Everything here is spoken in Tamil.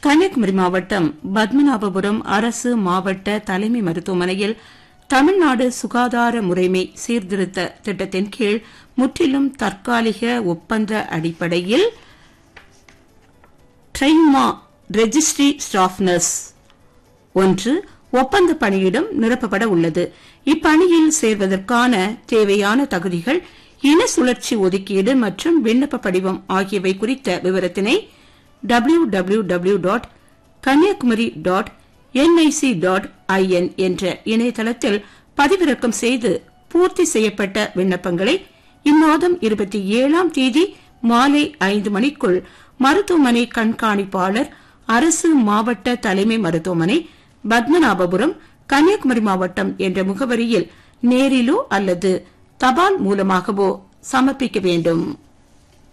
கன்னியாகுமரி மாவட்டம் பத்மநாபபுரம் அரசு மாவட்ட தலைமை மருத்துவமனையில் தமிழ்நாடு சுகாதார முறைமை சீர்திருத்த திட்டத்தின் கீழ் முற்றிலும் தற்காலிக ஒப்பந்த அடிப்படையில் ட்ரெய்மா ரெஜிஸ்ட்ரி ஸ்டாஃப் நர்ஸ் ஒன்று ஒப்பந்த பணியிடம் நிரப்பப்பட உள்ளது இப்பணியில் சேர்வதற்கான தேவையான தகுதிகள் இன சுழற்சி ஒதுக்கீடு மற்றும் விண்ணப்ப படிவம் ஆகியவை குறித்த விவரத்தினை W W W dot Kanniyakumari dot NIC dot IN என்ற இணையதளத்தில் பதிவிறக்கம் செய்து பூர்த்தி செய்யப்பட்ட விண்ணப்பங்களை இம்மாதம் இருபத்தி ஏழாம் தேதி மாலை ஐந்து மணிக்குள் மருத்துவமனை கண்காணிப்பாளர் அரசு மாவட்ட தலைமை மருத்துவமனை பத்மநாபபுரம் கன்னியாகுமரி மாவட்டம் என்ற முகவரியில் நேரிலோ அல்லது தபால் மூலமாகவோ சமர்ப்பிக்க வேண்டும்